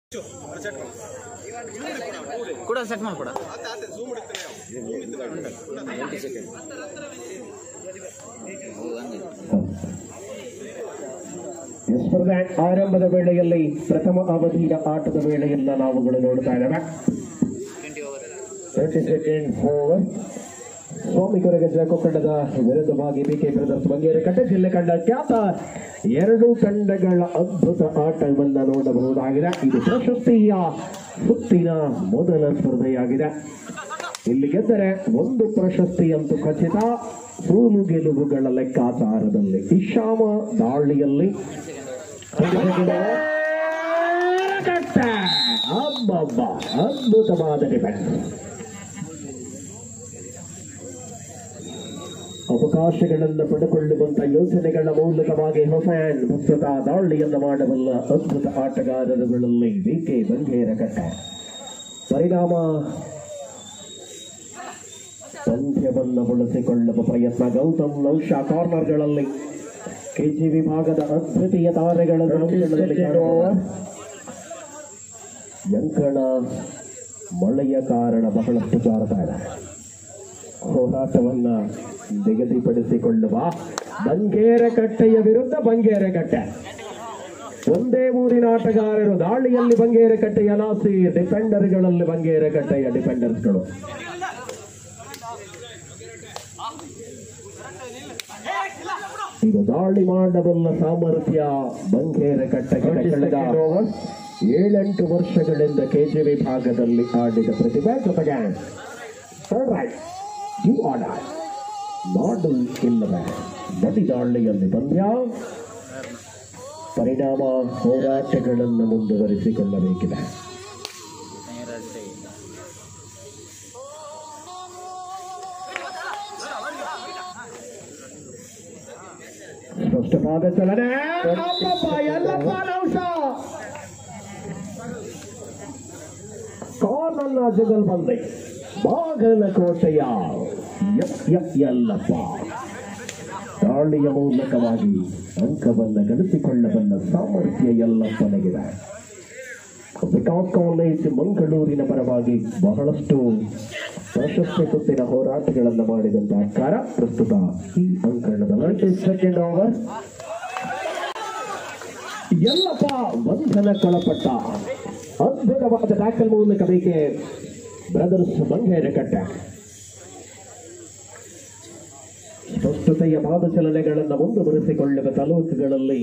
ಕೂಡ ಸೆಟ್ ಮಾಡ್ಕೊಡ ಈ ಸ್ಪರ್ಧೆ ಆರಂಭದ ವೇಳೆಯಲ್ಲಿ ಪ್ರಥಮ ಅವಧಿಯ ಆಟದ ವೇಳೆಯನ್ನ ನಾವುಗಳು ನೋಡ್ತಾ ಇದ್ದೇವೆ thirty second over Swami Koragajja ಕೊಕ್ಕಡದ ವಿರುದ್ಧವಾಗಿ ಬಿಕೆ ಬ್ರದರ್ಸ್ ಬಂಗೇರಿ ಕಟ್ಟೆ ಜಿಲ್ಲೆ ಕಂಡ ಖ್ಯಾತ ಎರಡು ತಂಡಗಳ ಅದ್ಭುತ ಆಟವನ್ನ ನೋಡಬಹುದಾಗಿದೆ ಇದು ಪ್ರಶಸ್ತಿಯ ಸುತ್ತಿನ ಮೊದಲ ಸ್ಪರ್ಧೆಯಾಗಿದೆ ಇಲ್ಲಿ ಗೆದ್ದರೆ ಒಂದು ಪ್ರಶಸ್ತಿಯಂತೂ ಖಚಿತ ಸೋಲು ಗೆಲುವುಗಳ ಲೆಕ್ಕಾಚಾರದಲ್ಲಿ ಇಶಾಮ ದಾಳಿಯಲ್ಲಿ ಅಬ್ಬಬ್ಬ ಅದ್ಭುತವಾದ ಡಿಫೆನ್ಸ್ ಅವಕಾಶಗಳನ್ನು ಪಡೆದುಕೊಳ್ಳುವಂತ ಯೋಜನೆಗಳ ಮೂಲಕವಾಗಿ ಹೊಸෑನ್ ಪ್ರಸ್ತುತ ದಾಳಿಯನ್ನು ಮಾಡಬಲ್ಲ ಅದ್ಭುತ ಆಟಗಾರರುಗಳಲ್ಲಿ ಕೆ ಬಂಗೇರಕಟ್ಟೆ ಪರಿಣಾಮ ಪಂದ್ಯವನ್ನು ಬಳಸಿಕೊಳ್ಳುವ ಪ್ರಯತ್ನ ಗೌತಮ್ ನೌಶಾ ಕಾರ್ನರ್ಗಳಲ್ಲಿ ಕೆಜಿ ವಿಭಾಗದ ಅದ್ವಿತೀಯ ತಾರೆಗಳನ್ನು ಅಂಕಣದಲ್ಲಿ ಕಾಣುವ ಯಂಕಣ ಮಳೆಯ ಕಾರಣ ಬಹಳಷ್ಟು ಜಾರತಾ ಇದೆ ಹೋರಾಟವನ್ನ ನಿಗದಿಪಡಿಸಿಕೊಳ್ಳುವ ಬಂಗೇರಕಟ್ಟೆಯ ವಿರುದ್ಧ ಬಂಗೇರಕಟ್ಟೆ ಒಂದೇ ಊರಿನ ಆಟಗಾರರು ದಾಳಿಯಲ್ಲಿ ಬಂಗೇರಕಟ್ಟೆಯ ನಾಸಿ ಡಿಫೆಂಡರ್ಗಳಲ್ಲಿ ಬಂಗೇರಕಟ್ಟೆಯ ಡಿಫೆಂಡರ್ಸ್ಗಳು ಇದು ದಾಳಿ ಮಾಡಬಲ್ಲ ಸಾಮರ್ಥ್ಯ ಬಂಗೇರಕಟ್ಟೆಗೆ ಕಳೆದ ಏಳೆಂಟು ವರ್ಷಗಳಿಂದ ಕೆಜಿ ವಿಭಾಗದಲ್ಲಿ ಆಡಿದ ಪ್ರತಿಭೆ ಜೊತೆಗೆ ರೈಟ್ ಯು ಆರ್ಡರ್ ನಾಡು ಇಲ್ಲವೇ ನದಿ ದಾಳಿಯಲ್ಲಿ ಪಂದ್ಯ ಪರಿಣಾಮ ಹೋರಾಟಗಳನ್ನು ಮುಂದುವರಿಸಿಕೊಳ್ಳಬೇಕಿದೆ ಸ್ಪಷ್ಟವಾದ ಚಲನೆ ಅಬ್ಬಬ್ಬ, ಎಲ್ಲಪ್ಪ ನೌಶ. ಕಾರ್ನರ್ನ ಜಗಲ್ ಬಂದೆ ಬಾಗಲಕೋಟೆಯ ಎಸ್ ಎಸ್ ಯಲ್ಲಪ್ಪ ದಾಳಿಯ ಮೂಲಕವಾಗಿ ಅಂಕವನ್ನು ಗಳಿಸಿಕೊಳ್ಳಬಲ್ಲ ಸಾಮರ್ಥ್ಯ ಯಲ್ಲಪ್ಪನಿಗಿದೆ ವಿಕಾಸ್ ಕಾಲೇಜ್ ಮಂಗಳೂರಿನ ಪರವಾಗಿ ಬಹಳಷ್ಟು ಪ್ರಶಸ್ತಿ ಸುತ್ತಿನ ಹೋರಾಟಗಳನ್ನು ಮಾಡಿದಂತ ಆಕಾರ ಪ್ರಸ್ತುತ ಈ ಅಂಕಣದಲ್ಲಿ ಸೆಕೆಂಡ್ ಓವರ್ ಎಲ್ಲಪ್ಪ ಬಂಧನಕ್ಕೊಳಪಟ್ಟ ಅದ್ಭುತವಾದ ಟ್ಯಾಕಲ್ ಮೂಲಕ ಬೇಕೆ ಬ್ರದರ್ಸ್ ಬಂಗೇರಕಟ್ಟೆ ಸ್ಪಷ್ಟತೆಯ ಪಾದಚಲನೆಗಳನ್ನು ಮುಂದುವರಿಸಿಕೊಳ್ಳುವ ತಾಲೂಕುಗಳಲ್ಲಿ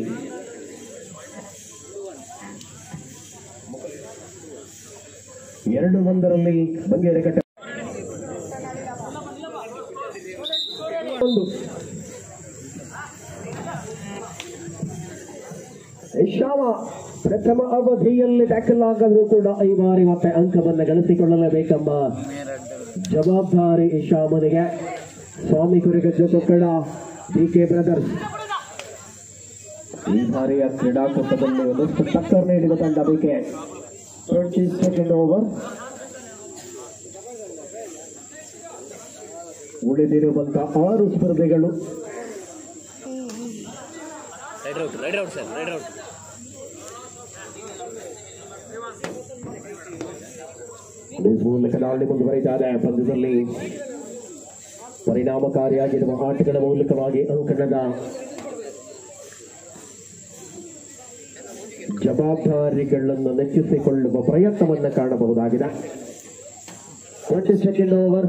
ಎರಡು ಒಂದರಲ್ಲಿ ಬಂಗೇರಕಟ್ಟೆ ಒಂದು ಶಾಮ ಪ್ರಥಮ ಅವಧಿಯಲ್ಲಿ ಟ್ಯಾಕಲ್ ಆಗದರೂ ಕೂಡ ಈ ಬಾರಿ ಮತ್ತೆ ಅಂಕವನ್ನು ಗಳಿಸಿಕೊಳ್ಳಲೇಬೇಕೆಂಬ ಜವಾಬ್ದಾರಿ ಇಶಾಮನಿಗೆ Swami Kurigajja Kokkada D K brothers ಈ ಬಾರಿಯ ಕ್ರೀಡಾಕೂಟದಲ್ಲಿ ಒಂದಷ್ಟು ಟಕ್ಕರ್ ನೀಡಿದ ತಂಡ ಬಿಕೆ ಟ್ವೆಂಟಿ ಸೆಕೆಂಡ್ ಓವರ್ ಉಳಿದಿರುವಂತ ಆರು ಸ್ಪರ್ಧೆಗಳು raid out raid out sir raid out ಈ ಮೂಲಕ ದಾಳಿ ಮುಂದುವರಿತಾ ಇದೆ ಪಂದ್ಯದಲ್ಲಿ ಪರಿಣಾಮಕಾರಿಯಾಗಿರುವ ಆಟಗಳ ಮೂಲಕವಾಗಿ ಅಂಕಣದ ಜವಾಬ್ದಾರಿಗಳನ್ನು ನೆಚ್ಚಿಸಿಕೊಳ್ಳುವ ಪ್ರಯತ್ನವನ್ನು ಕಾಣಬಹುದಾಗಿದೆ ಟ್ವೆಂಟಿ ಸೆಕೆಂಡ್ ಓವರ್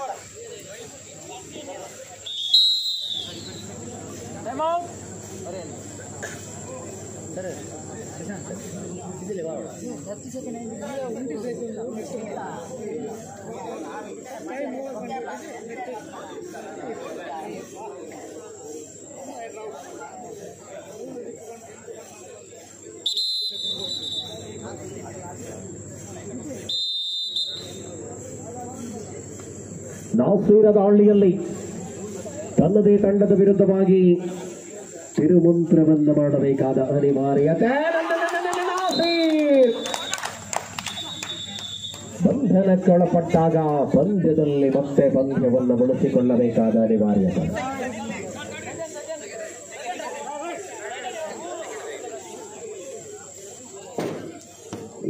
ನಾಸೀರ ದಾಳಿಯಲ್ಲಿ ತನ್ನದೇ ತಂಡದ ವಿರುದ್ಧವಾಗಿ ತಿರುಮಂತ್ರವನ್ನು ಮಾಡಬೇಕಾದ ಅನಿವಾರ್ಯತೆ ನಾಸೀರ್! ಬಂಧನಕ್ಕೊಳಪಟ್ಟಾಗ ಪಂದ್ಯದಲ್ಲಿ ಮತ್ತೆ ಪಂದ್ಯವನ್ನು ಬಳಸಿಕೊಳ್ಳಬೇಕಾದ ಅನಿವಾರ್ಯತೆ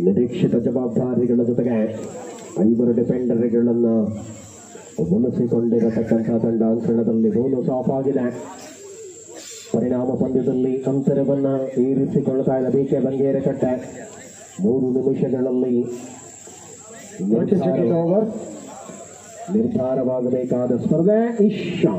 ನಿರೀಕ್ಷಿತ ಜವಾಬ್ದಾರಿಗಳ ಜೊತೆಗೆ ಐವರು ಡಿಫೆಂಡರ್ಗಳನ್ನು ಮುನಿಸಿಕೊಂಡಿರತಕ್ಕಂಥ ತಂಡ ಅಂಕಣದಲ್ಲಿ ಬೋನಸ್ ಆಫ್ ಆಗಿದೆ ಪರಿಣಾಮ ಪಂದ್ಯದಲ್ಲಿ ಅಂತರವನ್ನ ಏರಿಸಿಕೊಳ್ತಾ ಇದೆ ಬಿಕೆ ಬಂಗೇರಕಟ್ಟೆ ಮೂರು ನಿಮಿಷಗಳಲ್ಲಿ ನಿರ್ಧಾರ- ಓವರ್ ನಿರ್ಧಾರವಾಗಬೇಕಾದ ಸ್ಪರ್ಧೆ ಇಶಾ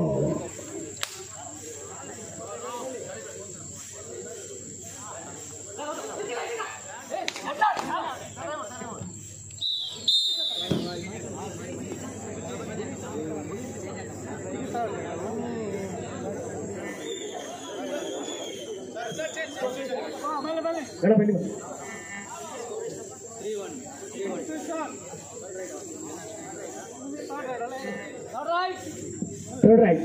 ಗಣಪತಿ ಬಾ. Third right.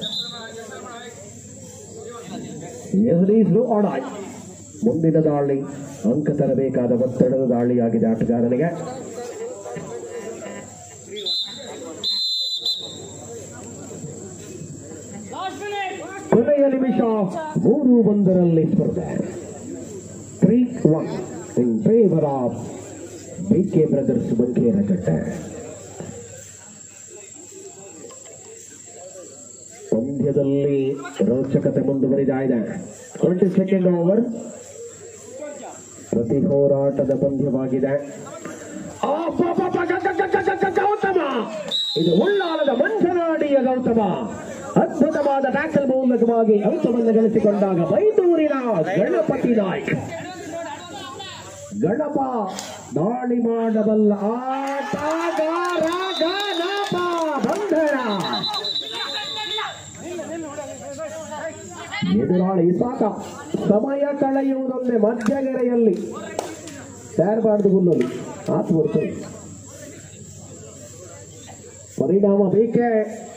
ಎದುರೀಸಲು ಆಡಾಯ್ ಮುಂದಿನ ದಾಳಿ ಅಂಕ ತರಬೇಕಾದ ಒತ್ತಡದ ದಾಳಿಯಾಗಿದೆ ಆಟಗಾರನಿಗೆ ಕೊನೆಯ ನಿಮಿಷ ಮೂರು ಒಂದರಲ್ಲಿ ಸ್ಪರ್ಧೆ three one in favour of B K brothers Bankerakatte ಪಂದ್ಯದಲ್ಲಿ ರೋಚಕತೆ ಮುಂದುವರಿತಾ ಇದೆ ಟ್ವೆಂಟಿ ಸೆಕೆಂಡ್ ಓವರ್ ಪ್ರತಿ ಹೋರಾಟದ ಪಂದ್ಯವಾಗಿದೆ ಆ, ಪ, ಪ, ಪ, ಗ, ಗ, ಗ, ಗ, ಗ, ಗ, ಗೌತಮ ಇದು ಉಳ್ಳಾಲದ ಮಂಚನಾಡಿಯ ಗೌತಮ ಅದ್ಭುತವಾದ ಟ್ಯಾಕಲ್ ಮೂಲಕವಾಗಿ ಔತವನ್ನು ಗಳಿಸಿಕೊಂಡಾಗ ಬೈದೂರಿನ ಗಣಪತಿ ನಾಯ್ಕ್ ಗಣಪ ದಾಳಿ ಮಾಡಬಲ್ಲ ಆಟಗಾರ ಗಣಪ ಬಂಧನ ಎದುರಾಳಿ ಸಾಕ ಸಮಯ ಕಳೆಯುವುದೊಂದೇ ಮಧ್ಯಗೆರೆಯಲ್ಲಿ ಸೇರಬಾರ್ದು ಗುಲ್ಲಲ್ಲಿ ಆತು ಬರ್ತದೆ ಪರಿಣಾಮ ಬೇಕೇ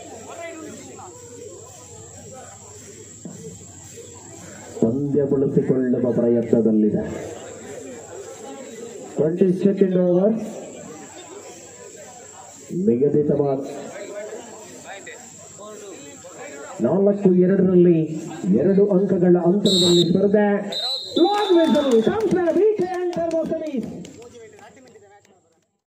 ಪಂದ್ಯ ಬಳಸಿಕೊಳ್ಳುವ ಪ್ರಯತ್ನದಲ್ಲಿದೆ ಟ್ವೆಂಟಿ ಸೆಕೆಂಡ್ ಓವರ್ ನಿಗದಿತವಾದ ನಾಲ್ಕು ಎರಡರಲ್ಲಿ ಎರಡು ಅಂಕಗಳ ಅಂತರದಲ್ಲಿ ಸ್ಪರ್ಧೆ ಲಾಂಗ್ ವೇಸಲ್ ಸಂಸ್ಥೆ ಬಿ